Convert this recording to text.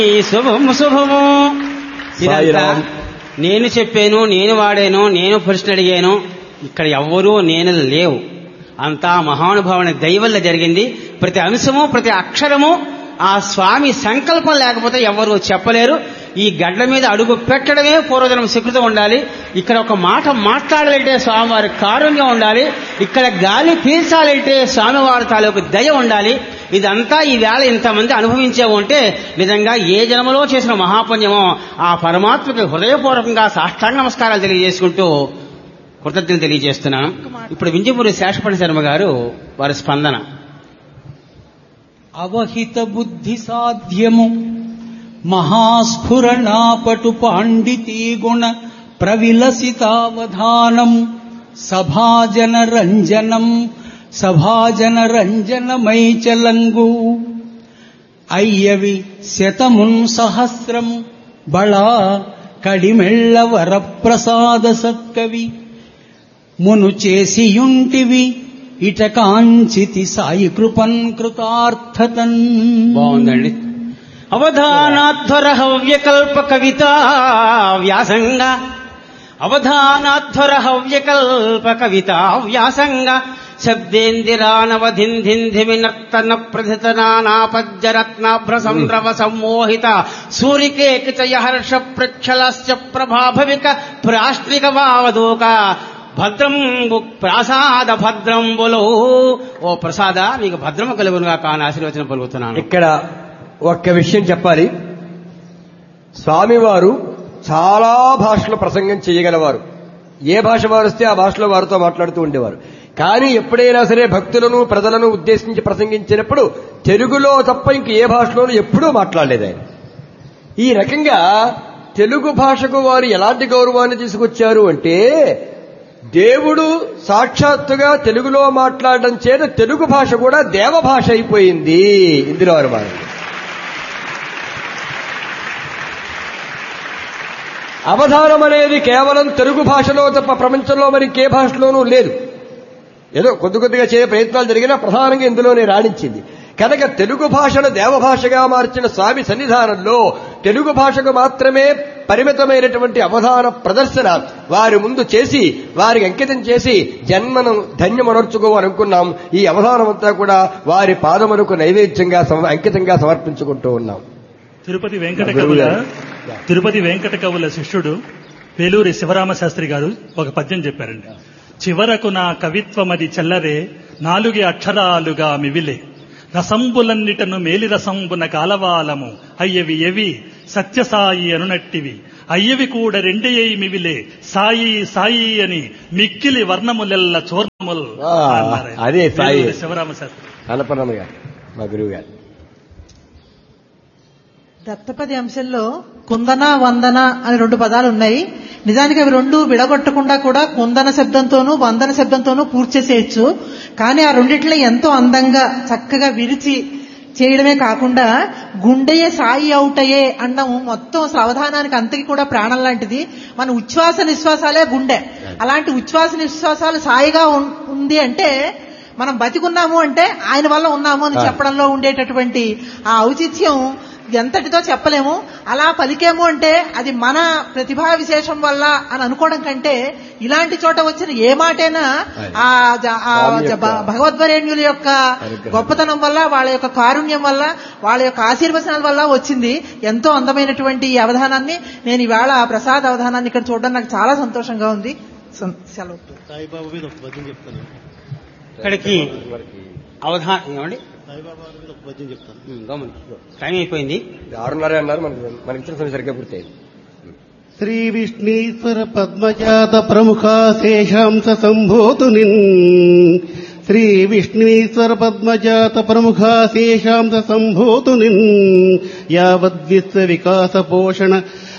ఈ శుభము శుభము ఇదంతా సాయిరామ్. నేను చెప్పాను నేను వాడాను నేను ప్రశ్న అడిగాను ఇక్కడ ఎవ్వరూ నేను లేవు అంతా మహానుభావుని దయవల్ల జరిగింది ప్రతి అంశము ప్రతి అక్షరము ఆ స్వామి సంకల్పం లేకపోతే ఎవరు చెప్పలేరు ఈ గడ్డ మీద అడుగు పెట్టడమే పూర్వజనం సుకృతం ఉండాలి ఇక్కడ ఒక మాట మాట్లాడాలంటే స్వామివారి కారుణ్యం ఉండాలి ఇక్కడ గాలి పీల్చాలంటే స్వామివారి తాలూకు దయ ఉండాలి ఇదంతా ఈ వేళ ఇంతమంది అనుభవించే ఉంటే నిజంగా ఏ జన్మలో చేసిన మహాపుణ్యమో ఆ పరమాత్మకి హృదయపూర్వకంగా సాష్టాంగ నమస్కారాలు తెలియజేసుకుంటూ కృతజ్ఞతలు తెలియజేస్తున్నాను ఇప్పుడు వింజమూరి శేషపణి శర్మ గారు వారి స్పందన అవహిత బుద్ధి సాధ్యము మహాస్ఫురణాపటు పాండితీ గుణ ప్రవిలసితావధానం సభాజన రంజనం సభాజన రంజనమై చలంగు అయ్యవి శతమున్ సహస్రం బళా కడిమెళ్ళ వరప్రసాద సత్కవి మును చేసియుంటివి ఇట కాంచితి సాయి కృపన్ కృతార్థతన్ బాగుందండి అవధానాధ్వర హవ్యకల్ప కవిత వ్యాసంగ అవధానాధ్వర హవ్యకల్ప కవిత వ్యాసంగ శబ్దేందిరానవధింధింధిమి నర్తన ప్రధిత నానాపజ్జరత్నాభ్ర సంద్రవ సమ్మోహిత సూరికేకిచయ హర్ష ప్రక్షలశ్చ ప్రభాభవిక ప్రాష్ట్రిక వావదూక భద్రంబు ప్రసాద భద్రంబులో ఓ ప్రసాద మీకు భద్రము కలుగునుగా కాని ఆశీర్వచనం పలుకుతున్నాను ఇక్కడ ఒక్క విషయం చెప్పాలి స్వామివారు చాలా భాషలో ప్రసంగం చేయగలవారు ఏ భాష వారు వస్తే ఆ భాషలో వారితో మాట్లాడుతూ ఉండేవారు కానీ ఎప్పుడైనా సరే భక్తులను ప్రజలను ఉద్దేశించి ప్రసంగించినప్పుడు తెలుగులో తప్ప ఇంక ఏ భాషలోనూ ఎప్పుడూ మాట్లాడలేదు ఆయన ఈ రకంగా తెలుగు భాషకు వారు ఎలాంటి గౌరవాన్ని తీసుకొచ్చారు అంటే దేవుడు సాక్షాత్తుగా తెలుగులో మాట్లాడడం చేత తెలుగు భాష కూడా దేవ భాష అయిపోయింది ఇందులో అనుమానం అవధానం అనేది కేవలం తెలుగు భాషలో తప్ప ప్రపంచంలో మరి ఇంకే భాషలోనూ లేదు ఏదో కొద్ది కొద్దిగా చేయ ప్రయత్నాలు జరిగినా ప్రధానంగా ఇందులోనే రాణించింది కనుక తెలుగు భాషను దేవభాషగా మార్చిన స్వామి సన్నిధానంలో తెలుగు భాషకు మాత్రమే పరిమితమైనటువంటి అవధాన ప్రదర్శన వారి ముందు చేసి వారికి అంకితం చేసి జన్మను ధన్యమనర్చుకోవాలనుకున్నాం ఈ అవధానం అంతా కూడా వారి పాదములకు నైవేద్యంగా సమ- అంకితంగా సమర్పించుకుంటూ ఉన్నాం తిరుపతి వెంకట గురువు కవుల గారు. తిరుపతి వెంకట కవుల శిష్యుడు పేలూరి శివరామ శాస్త్రి గారు ఒక పద్యం చెప్పారండి చివరకు నా కవిత్వమది చెల్లరే నాలుగే అక్షరాలుగా మివిలే రసంబులన్నిటను మేలి రసంబున కాలవాలము అయ్యవి ఎవి సత్యసాయి అనునట్టివి అయ్యవి కూడా రెండే మివిలే సాయి సాయి అని మిక్కిలి వర్ణములెల్ల చూర్ణముల్ ఆ, అన్నారు ఆయన. అదే సాయి. పేలూరి శివరామ శాస్త్రి అన్నపూర్ణమ్మ గారు మా గురువు గారు దత్తపది అంశంలో కుందన వందన అని రెండు పదాలు ఉన్నాయి నిజానికి అవి రెండు విడగొట్టకుండా కూడా కుందన శబ్దంతోనూ వందన శబ్దంతోనూ పూర్తి చేసేయచ్చు కానీ ఆ రెండిట్లో ఎంతో అందంగా చక్కగా విరిచి చేయడమే కాకుండా గుండెయే సాయి అవుటయే అనడం మొత్తం సావధానానికి అంతకి కూడా ప్రాణం లాంటిది మన ఉచ్ఛ్వాస నిశ్వాసాలే గుండె అలాంటి ఉచ్ఛ్వాస నిశ్వాసాలు సాయిగా ఉన్- ఉంది అంటే మనం బతికున్నాము అంటే ఆయన వల్ల ఉన్నాము అని చెప్పడంలో ఉండేటటువంటి ఆ ఔచిత్యం ఎంతటితో చెప్పలేము అలా పలికేము అంటే అది మన ప్రతిభా విశేషం వల్ల అని అనుకోవడం కంటే ఇలాంటి చోట వచ్చిన ఏ మాటైనా ఆ జ- ఆ స్వామి జ- యొక్క భ- భగవద్వరేణ్యుల యొక్క అనుగ్రహం. గొప్పతనం వల్ల వాళ్ళ యొక్క కారుణ్యం వల్ల వాళ్ళ యొక్క ఆశీర్వచనాల వల్ల వచ్చింది ఎంతో అందమైనటువంటి ఈ అవధానాన్ని నేను ఈవేళ ఆ ప్రసాద్ అవధానాన్ని ఇక్కడ చూడడం నాకు చాలా సంతోషంగా ఉంది సం- సెలవు సాయిబాబా మీద ఒక పద్యం చెప్తాను ఇక్కడికి అవధానం ఏమండి సాయిబాబా మీద ఒక పద్యం చెప్తాను ఉమ్, గమని టైం అయిపోయింది ఆరున్నర అన్నారు మనకి మనకి ఇచ్చిన సమయం సరిగ్గా పూర్తయింది శ్రీ విష్ణీశ్వర పద్మజాత ప్రముఖాశేషాంశ సంభూతు నిన్ శ్రీ విష్ణీశ్వర పద్మజాత ప్రముఖాశేషాంశ సంభూతు నిన్ యావద్విశ్వ వికాస పోషణ